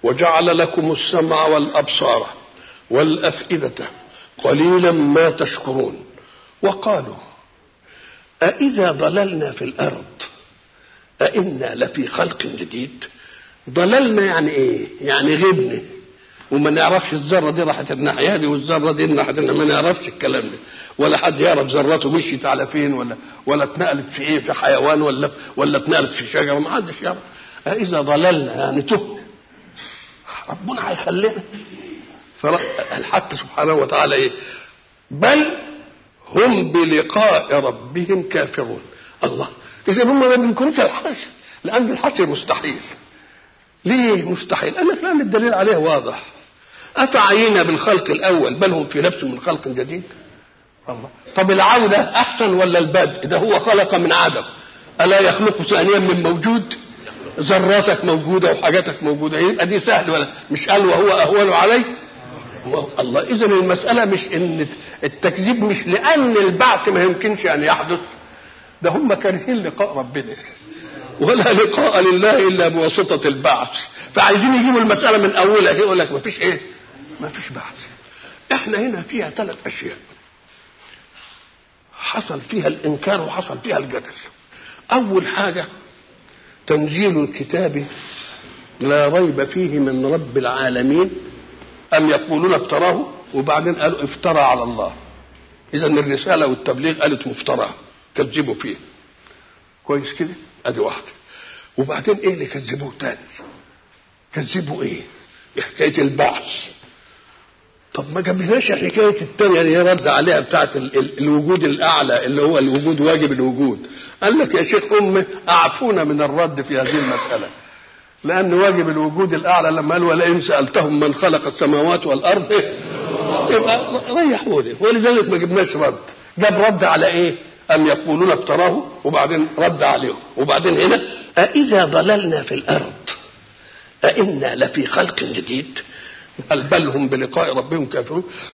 وجعل لكم السمع والابصار والافئده قليلا ما تشكرون وقالوا أإذا ضللنا في الأرض أإنا لفي خلق جديد ضللنا يعني إيه يعني غبنا وما نعرفش الذره دي راحت الناحيه دي والذره دي الناحيه دي ما نعرفش الكلام ده ولا حد يعرف ذرته مشيت على فين ولا ولا اتنقلت في ايه في حيوان ولا ولا اتنقلت في شجره ما حدش يعرف اذا ضللنا يعني تهنا ربنا هيخلينا فالحق سبحانه وتعالى ايه بل هم بلقاء ربهم كافرون الله اذا هم ما بينكروش الحشر لان الحشر مستحيل ليه مستحيل قال لك لان الدليل عليه واضح افعينا بالخلق الاول بل هم في نفس من خلق جديد الله طب العودة أحسن ولا البدء ده هو خلق من عدم ألا يخلق ثانيا من موجود ذراتك موجودة وحاجاتك موجودة يبقى دي سهل ولا مش قال وهو أهون عليه الله إذا المسألة مش إن التكذيب مش لأن البعث ما يمكنش أن يحدث ده هم كارهين لقاء ربنا ولا لقاء لله إلا بواسطة البعث فعايزين يجيبوا المسألة من أولها يقول لك ما فيش إيه ما فيش بعث احنا هنا فيها ثلاث أشياء حصل فيها الإنكار وحصل فيها الجدل أول حاجة تنزيل الكتاب لا ريب فيه من رب العالمين أم يقولون افتراه وبعدين قالوا افترى على الله إذا الرسالة والتبليغ قالت مفترى كذبوا فيه كويس كده ادي واحدة وبعدين ايه اللي كذبوه تاني كذبوا ايه حكاية البعث طب ما جابلناش حكاية التانية اللي هي رد عليها بتاعت ال ال الوجود الأعلى اللي هو الوجود واجب الوجود قال لك يا شيخ أمي أعفونا من الرد في هذه المسألة لأن واجب الوجود الأعلى لما قال ولئن سألتهم من خلق السماوات والأرض يبقى ريحوني ولذلك ما جبناش رد جاب رد على إيه؟ أم يقولون افتراه وبعدين رد عليهم وبعدين هنا أإذا ضللنا في الأرض أإنا لفي خلق جديد بل هم بلقاء ربهم كافرون